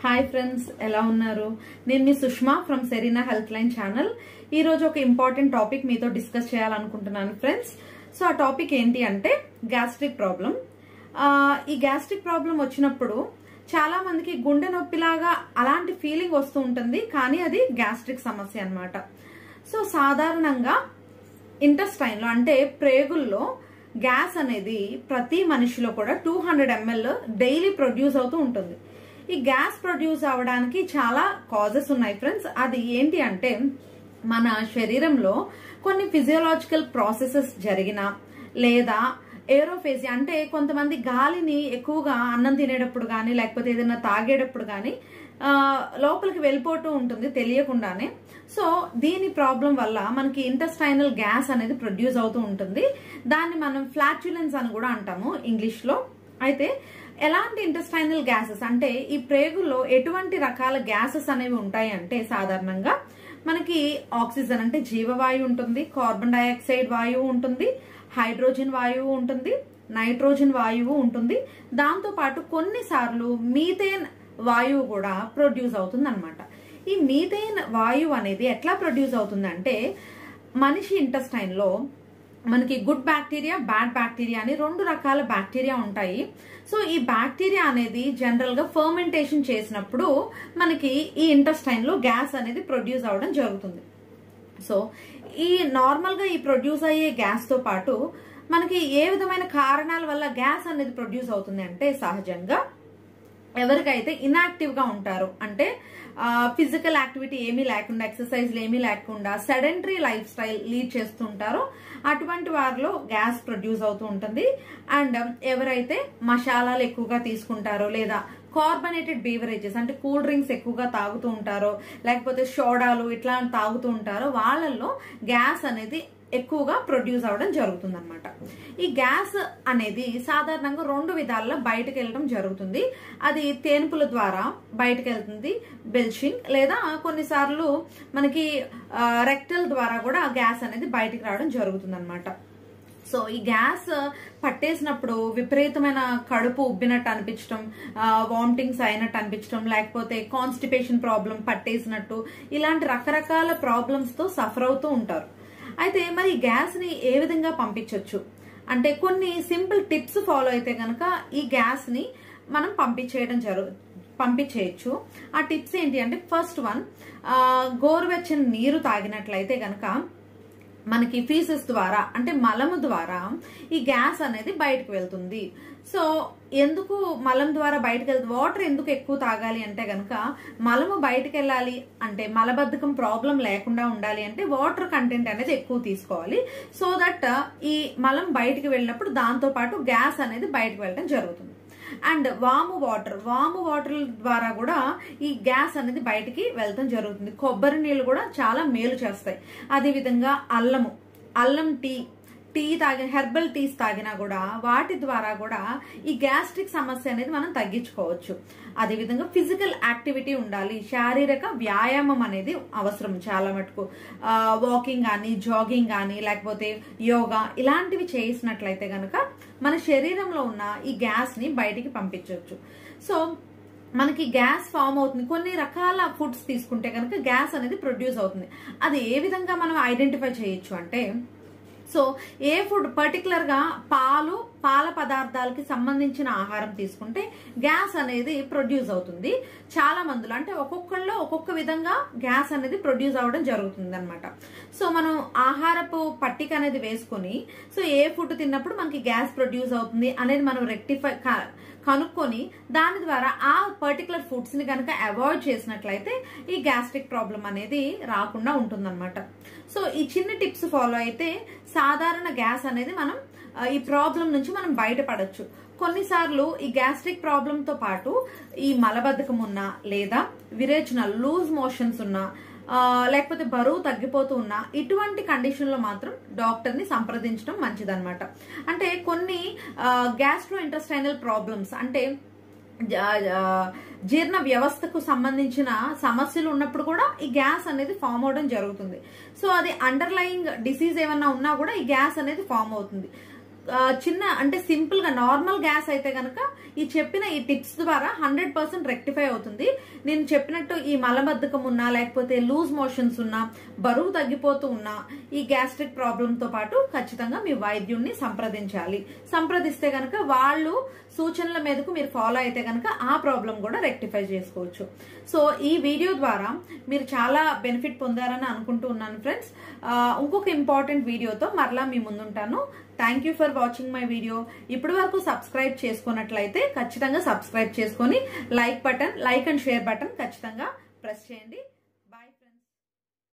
hi friends ఎలా ఉన్నారు నేను మీ Sushma from Serena health line channel ఈ రోజు ఒక ఇంపార్టెంట్ టాపిక్ మీతో డిస్కస్ చేయాలనుకుంటున్నాను ఫ్రెండ్స్ సో ఆ టాపిక్ ఏంటి అంటే గ్యాస్ట్రిక్ ప్రాబ్లం ఈ గ్యాస్ట్రిక్ ప్రాబ్లం వచ్చినప్పుడు చాలా మందికి గుండె నొప్పిలాగా అలాంటి ఫీలింగ్ వస్తూ ఉంటుంది కానీ అది గ్యాస్ట్రిక్ సమస్య అన్నమాట సో సాధారణంగా ఇంటెస్టైన్ లో అంటే ప్రేగుల్లో గ్యాస్ అనేది ప్రతి మనిషిలో కూడా two hundred ML daily produce అవుతూ ఉంటుంది ఈ గ్యాస్ ప్రొడ్యూస్ అవ్వడానికి చాలా కాజెస్ ఉన్నాయి ఫ్రెండ్స్ అది ఏంటి అంటే మన శరీరంలో కొన్ని ఫిజియోలాజికల్ ప్రాసెసెస్ జరిగిన లేదా ఏరోఫేసి అంటే కొంతమంది గాలిని ఎక్కువగా అన్నం తినేటప్పుడు కానీ లేకపోతే ఏదైనా తాగేటప్పుడు కానీ లోపలికి వెళ్ళిపోతూ ఉంటుంది తెలియకుండానే సో దీని ప్రాబ్లం వల్ల మనకి ఇంటెస్టైనల్ గ్యాస్ అనేది ప్రొడ్యూస్ అవుతూ ఉంటుంది దాన్ని మనం ఫ్లాచులెన్స్ అని కూడా అంటాము ఇంగ్లీష్ లో అయితే ఎలాంటి ఇంటెస్టైనల్ గ్యాసెస్ అంటే ఈ ప్రేగుల్లో ఎటువంటి రకాల గ్యాసెస్ అనేవి ఉంటాయి అంటే సాధారణంగా మనకి ఆక్సిజన్ అంటే జీవవాయువు ఉంటుంది కార్బన్ డైఆక్సైడ్ వాయువు ఉంటుంది హైడ్రోజన్ వాయువు ఉంటుంది నైట్రోజన్ వాయువు ఉంటుంది దాంతో పాటు కొన్నిసార్లు మీథేన్ వాయువు కూడా ప్రొడ్యూస్ అవుతుంది అనమాట ఈ మీథేన్ వాయువు అనేది ఎట్లా ప్రొడ్యూస్ అవుతుంది అంటే మనిషి ఇంటెస్టైన్ లో మనకి గుడ్ బ్యాక్టీరియా బ్యాడ్ బ్యాక్టీరియా అని రెండు రకాల బ్యాక్టీరియా ఉంటాయి సో ఈ బ్యాక్టీరియా అనేది జనరల్ గా ఫర్మెంటేషన్ చేసినప్పుడు మనకి ఈ ఇంటెస్టైన్ లో గ్యాస్ అనేది ప్రొడ్యూస్ అవడం జరుగుతుంది సో ఈ నార్మల్ గా ఈ ప్రొడ్యూస్ అయ్యే గ్యాస్ తో పాటు మనకి ఏ విధమైన కారణాల వల్ల గ్యాస్ అనేది ప్రొడ్యూస్ అవుతుంది అంటే సహజంగా ఎవరికైతే ఇన్యాక్టివ్ గా ఉంటారు అంటే ఫిజికల్ యాక్టివిటీ ఏమీ లేకుండా ఎక్సర్సైజ్లు ఏమీ లేకుండా సెడెంటరీ లైఫ్ స్టైల్ లీడ్ చేస్తుంటారో అటువంటి వారిలో గ్యాస్ ప్రొడ్యూస్ అవుతూ ఉంటుంది అండ్ ఎవరైతే మసాలాలు ఎక్కువగా తీసుకుంటారో లేదా కార్బనేటెడ్ బీవరేజెస్ అంటే కూల్ డ్రింక్స్ ఎక్కువగా తాగుతూ ఉంటారో లేకపోతే సోడాలు ఇట్లా తాగుతూ ఉంటారో వాళ్ళల్లో గ్యాస్ అనేది ఎక్కువగా ప్రొడ్యూస్ అవడం జరుగుతుంది అనమాట ఈ గ్యాస్ అనేది సాధారణంగా రెండు విధాల్లో బయటకు వెళ్ళడం జరుగుతుంది అది తేనుపుల ద్వారా బయటకు వెళ్తుంది బెల్షింగ్ లేదా కొన్నిసార్లు మనకి రెక్టల్ ద్వారా కూడా గ్యాస్ అనేది బయటకు రావడం జరుగుతుంది అనమాట సో ఈ గ్యాస్ పట్టేసినప్పుడు విపరీతమైన కడుపు ఉబ్బినట్టు అనిపించడం వామిటింగ్స్ అయినట్టు అనిపించడం లేకపోతే కాన్స్టిపేషన్ ప్రాబ్లం పట్టేసినట్టు ఇలాంటి రకరకాల ప్రాబ్లమ్స్ తో సఫర్ అవుతూ ఉంటారు అయితే మరి గ్యాస్ ని ఏ విధంగా పంపించవచ్చు అంటే కొన్ని సింపుల్ టిప్స్ ఫాలో అయితే కనుక ఈ గ్యాస్ ని మనం పంపించేయడం జరుగు పంపించేయచ్చు ఆ టిప్స్ ఏంటి అంటే ఫస్ట్ వన్ గోరువెచ్చని నీరు తాగినట్లయితే కనుక మనకి ఫీసెస్ ద్వారా అంటే మలము ద్వారా ఈ గ్యాస్ అనేది బయటకు వెళ్తుంది సో ఎందుకు మలం ద్వారా బయటకు వెళ్తుంది వాటర్ ఎందుకు ఎక్కువ తాగాలి అంటే కనుక మలము బయటకు వెళ్ళాలి అంటే మలబద్ధకం ప్రాబ్లం లేకుండా ఉండాలి అంటే వాటర్ కంటెంట్ అనేది ఎక్కువ తీసుకోవాలి సో దట్ ఈ మలం బయటకు వెళ్ళినప్పుడు దాంతో పాటు గ్యాస్ అనేది బయటకు వెళ్ళడం జరుగుతుంది అండ్ వాము వాటర్ వాము వాటర్ ద్వారా కూడా ఈ గ్యాస్ అనేది బయటికి వెళ్తాం జరుగుతుంది కొబ్బరి నీళ్ళు కూడా చాలా మేలు చేస్తాయి అదేవిధంగా అల్లము అల్లం టీ టీ తాగిన హెర్బల్ టీస్ తాగినా కూడా వాటి ద్వారా కూడా ఈ గ్యాస్ట్రిక్ సమస్య అనేది మనం తగ్గించుకోవచ్చు అదేవిధంగా ఫిజికల్ యాక్టివిటీ ఉండాలి శారీరక వ్యాయామం అనేది అవసరం చాలా మటుకు వాకింగ్ కానీ జాగింగ్ కానీ లేకపోతే యోగా ఇలాంటివి చేసినట్లయితే కనుక మన శరీరంలో ఉన్న ఈ గ్యాస్ ని బయటికి పంపించవచ్చు సో మనకి గ్యాస్ ఫామ్ అవుతుంది కొన్ని రకాల ఫుడ్స్ తీసుకుంటే కనుక గ్యాస్ అనేది ప్రొడ్యూస్ అవుతుంది అది ఏ విధంగా మనం ఐడెంటిఫై చేయొచ్చు అంటే సో ఏ ఫుడ్ పర్టికులర్ గా పాలు పాల పదార్థాలకి సంబంధించిన ఆహారం తీసుకుంటే గ్యాస్ అనేది ప్రొడ్యూస్ అవుతుంది చాలా మందులు అంటే ఒక్కొక్కళ్ళలో ఒక్కొక్క విధంగా గ్యాస్ అనేది ప్రొడ్యూస్ అవ్వడం జరుగుతుంది అనమాట సో మనం ఆహారపు పట్టిక అనేది వేసుకొని సో ఏ ఫుడ్ తిన్నప్పుడు మనకి గ్యాస్ ప్రొడ్యూస్ అవుతుంది అనేది మనం రెక్టిఫై కనుక్కొని దాని ద్వారా ఆ పర్టికులర్ ఫుడ్స్ ని కనుక అవాయిడ్ చేసినట్లయితే ఈ గ్యాస్ట్రిక్ ప్రాబ్లం అనేది రాకుండా ఉంటుందన్నమాట సో ఈ చిన్న టిప్స్ ఫాలో అయితే సాధారణ గ్యాస్ అనేది మనం ఈ ప్రాబ్లం నుంచి మనం బయటపడచ్చు కొన్నిసార్లు ఈ గ్యాస్ట్రిక్ ప్రాబ్లం తో పాటు ఈ మలబద్ధకం ఉన్నా లేదా విరేచన లూజ్ మోషన్స్ ఉన్నా లేకపోతే బరువు తగ్గిపోతూ ఉన్నా ఇటువంటి కండిషన్ లో మాత్రం డాక్టర్ ని సంప్రదించడం మంచిదన్నమాట అంటే కొన్ని గ్యాస్ట్రో ఇంటెస్టైనల్ ప్రాబ్లమ్స్ అంటే జీర్ణ వ్యవస్థకు సంబంధించిన సమస్యలు ఉన్నప్పుడు కూడా ఈ గ్యాస్ అనేది ఫామ్ అవడం జరుగుతుంది సో అది అండర్లయింగ్ డిసీజ్ ఏమన్నా ఉన్నా కూడా ఈ గ్యాస్ అనేది ఫామ్ అవుతుంది ఆ, చిన్న అంటే సింపుల్ గా నార్మల్ గ్యాస్ అయితే గనక ఈ చెప్పిన ఈ టిప్స్ ద్వారా హండ్రెడ్ పర్సెంట్ రెక్టిఫై అవుతుంది నేను చెప్పినట్టు ఈ మలబద్ధకం ఉన్నా లేకపోతే లూజ్ మోషన్స్ ఉన్నా బరువు తగ్గిపోతూ ఉన్నా ఈ గ్యాస్ట్రిక్ ప్రాబ్లమ్ తో పాటు ఖచ్చితంగా మీ వైద్యుడిని సంప్రదించాలి సంప్రదిస్తే గనక వాళ్ళు సూచనల మీదకు మీరు ఫాలో అయితే గనక ఆ ప్రాబ్లం కూడా రెక్టిఫై చేసుకోవచ్చు సో ఈ వీడియో ద్వారా మీరు చాలా బెనిఫిట్ పొందారని అనుకుంటూ ఉన్నాను ఫ్రెండ్స్ ఇంకొక ఇంపార్టెంట్ వీడియోతో మరలా మీ ముందుంటాను thank you for watching my video ఇప్పటి వరకు సబ్స్క్రైబ్ చేసుకున్నట్లయితే ఖచ్చితంగా సబ్స్క్రైబ్ చేసుకొని like button like and share button ఖచ్చితంగా ప్రెస్ చేయండి